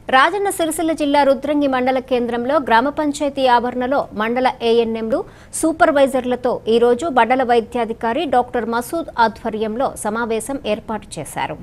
రాజన్న సిరిసిల్ల జిల్లా రుద్రంగి మండల కేంద్రంలో గ్రామ పంచాయతీ ఆవరణలో మండల ఏఎన్ఎంలు సూపర్వైజర్లతో ఈరోజు మండల వైద్యాధికారి డాక్టర్ మసూద్ ఆధ్వర్యంలో సమావేశం ఏర్పాటు చేశారు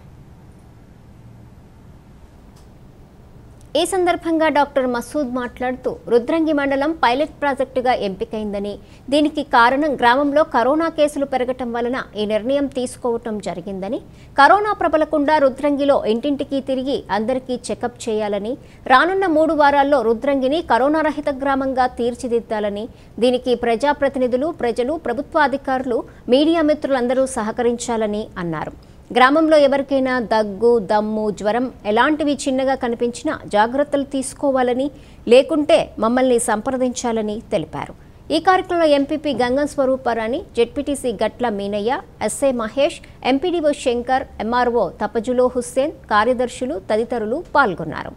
ఈ సందర్భంగా డాక్టర్ మసూద్ మాట్లాడుతూ రుద్రంగి మండలం పైలట్ ప్రాజెక్టుగా ఎంపికైందని దీనికి కారణం గ్రామంలో కరోనా కేసులు పెరగటం వలన ఈ నిర్ణయం తీసుకోవటం జరిగిందని కరోనా ప్రబలకుండా రుద్రంగిలో ఇంటింటికి తిరిగి అందరికీ చెకప్ చేయాలని రానున్న మూడు వారాల్లో రుద్రంగిని కరోనా రహిత గ్రామంగా తీర్చిదిద్దాలని దీనికి ప్రజాప్రతినిధులు ప్రజలు ప్రభుత్వాధికారులు మీడియా మిత్రులందరూ సహకరించాలని అన్నారు గ్రామంలో ఎవరికైనా దగ్గు దమ్ము జ్వరం ఎలాంటివి చిన్నగా కనిపించినా జాగ్రత్తలు తీసుకోవాలని లేకుంటే మమ్మల్ని సంప్రదించాలని తెలిపారు ఈ కార్యక్రమంలో MPP Gangam Swarupa Rani ZPTC Gatla Meenaiah SI Mahesh MPDO Shankar MRO తపజులో హుస్సేన్ కార్యదర్శులు తదితరులు పాల్గొన్నారు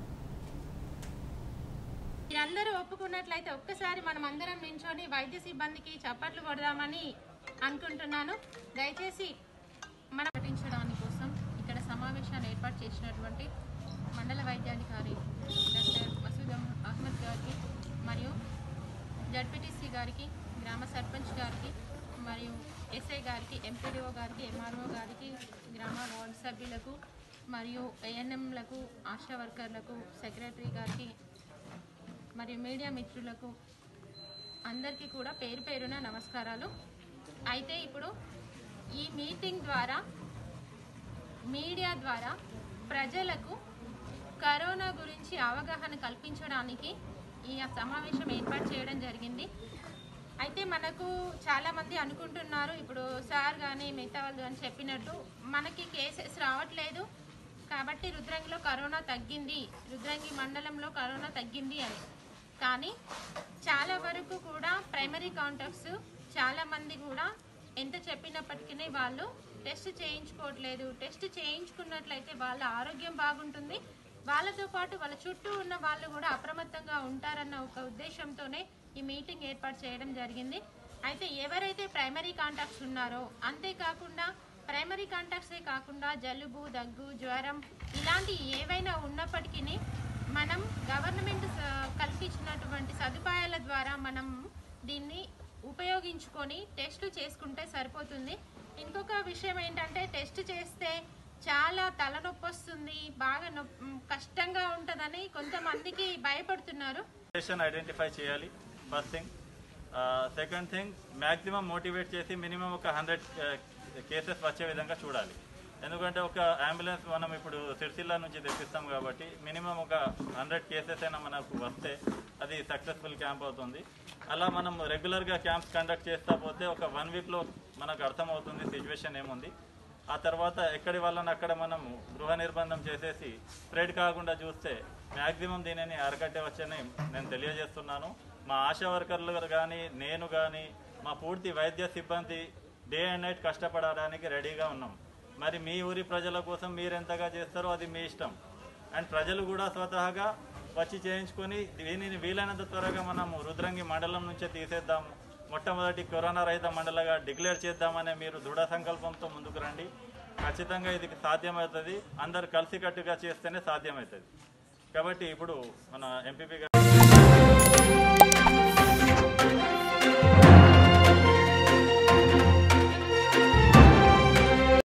మీరందరూ ఒప్పుకున్నట్లయితే ఒక్కసారి మనం అందరం నించొని వైద్య సిబ్బందికి చప్పట్లు కొడదామని అనుకుంటున్నాను దయచేసి మనం పఠించడానికి కోసం ఇక్కడ సమావేశాన్ని ఏర్పాటు చేసినటువంటి మండల వైద్యాధికారి డాక్టర్ మసూద్ అహ్- అహ్మద్ గారికి మరియు జడ్పీటీసీ గారికి గ్రామ సర్పంచ్ గారికి మరియు ఎస్ఐ గారికి ఎంపీడీఓ గారికి ఎంఆర్ఓ గారికి గ్రామ వార్డు సభ్యులకు మరియు ఏఎన్ఎంలకు ఆశా వర్కర్లకు సెక్రటరీ గారికి మరియు మీడియా మిత్రులకు అందరికీ కూడా పేరు పేరున నమస్కారాలు అయితే ఇప్పుడు ఈ మీటింగ్ ద్వారా మీడియా ద్వారా ప్రజలకు కరోనా గురించి అవగాహన కల్పించడానికి ఈ సమావేశం ఏర్పాటు చేయడం జరిగింది అయితే మనకు చాలామంది అనుకుంటున్నారు ఇప్పుడు సార్ కానీ మిగతా వాళ్ళు కానీ చెప్పినట్టు మనకి కేసెస్ రావట్లేదు కాబట్టి రుద్రంగిలో కరోనా తగ్గింది రుద్రంగి మండలంలో కరోనా తగ్గింది అని కానీ చాలా వరకు కూడా ప్రైమరీ కాంటాక్ట్స్ చాలా మంది కూడా ఎంత చెప్పినప్పటికీ వాళ్ళు టెస్ట్ చేయించుకోవట్లేదు టెస్ట్ చేయించుకున్నట్లయితే వాళ్ళ ఆరోగ్యం బాగుంటుంది వాళ్ళతో పాటు వాళ్ళ చుట్టూ ఉన్న వాళ్ళు కూడా అప్రమత్తంగా ఉంటారన్న ఒక ఉద్దేశంతోనే ఈ మీటింగ్ ఏర్పాటు చేయడం జరిగింది అయితే ఎవరైతే ప్రైమరీ కాంటాక్ట్స్ ఉన్నారో అంతేకాకుండా ప్రైమరీ కాంటాక్ట్సే కాకుండా జలుబు దగ్గు జ్వరం ఇలాంటి ఏవైనా ఉన్నప్పటికీ మనం గవర్నమెంట్ స- కల్పించినటువంటి సదుపాయాల ద్వారా మనం దీన్ని ఉపయోగించుకొని టెస్టులు చేసుకుంటే సరిపోతుంది ఇంకొక విషయం ఏంటంటే టెస్ట్ చేస్తే చాలా తలనొప్పి వస్తుంది బాగా నొప్- మ్, కష్టంగా ఉంటుందని కొంతమందికి భయపడుతున్నారు పేషెంట్ ఐడెంటిఫై చేయాలి first thing second thing maximum motivate చేసి మినిమం ఒక హండ్రెడ్ కేసెస్ వచ్చే విధంగా చూడాలి ఎందుకంటే ఒక అంబులెన్స్ మనం ఇప్పుడు సిరిసిల్ల నుంచి తెప్పిస్తాం కాబట్టి మినిమం ఒక హండ్రెడ్ కేసెస్ అయినా మనకు వస్తే అది సక్సెస్ఫుల్ క్యాంప్ అవుతుంది అలా మనం రెగ్యులర్గా క్యాంప్స్ కండక్ట్ చేస్తా పోతే ఒక వన్ వీక్లో మనకు అర్థమవుతుంది సిచ్యువేషన్ ఏముంది ఆ తర్వాత ఎక్కడి వాళ్ళని అక్కడ మనం గృహ నిర్బంధం చేసేసి స్ప్రెడ్ కాకుండా చూస్తే మ్యాక్సిమం దీనిని అరకట్టవచ్చని నేను తెలియజేస్తున్నాను మా ఆశా వర్కర్లు కానీ నేను కానీ మా పూర్తి వైద్య సిబ్బంది డే అండ్ నైట్ కష్టపడడానికి రెడీగా ఉన్నాం మరి మీ ఊరి ప్రజల కోసం మీరు ఎంతగా చేస్తారో అది మీ ఇష్టం అండ్ ప్రజలు కూడా స్వతహాగా వచ్చి చేయించుకొని దీనిని వీలైనంత త్వరగా మనము రుద్రంగి మండలం నుంచే తీసేద్దాము మొట్టమొదటి కరోనా రహిత మండలంగా డిక్లేర్ చేద్దామనే మీరు దృఢ సంకల్పంతో ముందుకు రండి ఖచ్చితంగా ఇది సాధ్యమవుతుంది అందరు కలిసికట్టుగా చేస్తేనే సాధ్యమవుతుంది కాబట్టి ఇప్పుడు మన ఎంపీపీ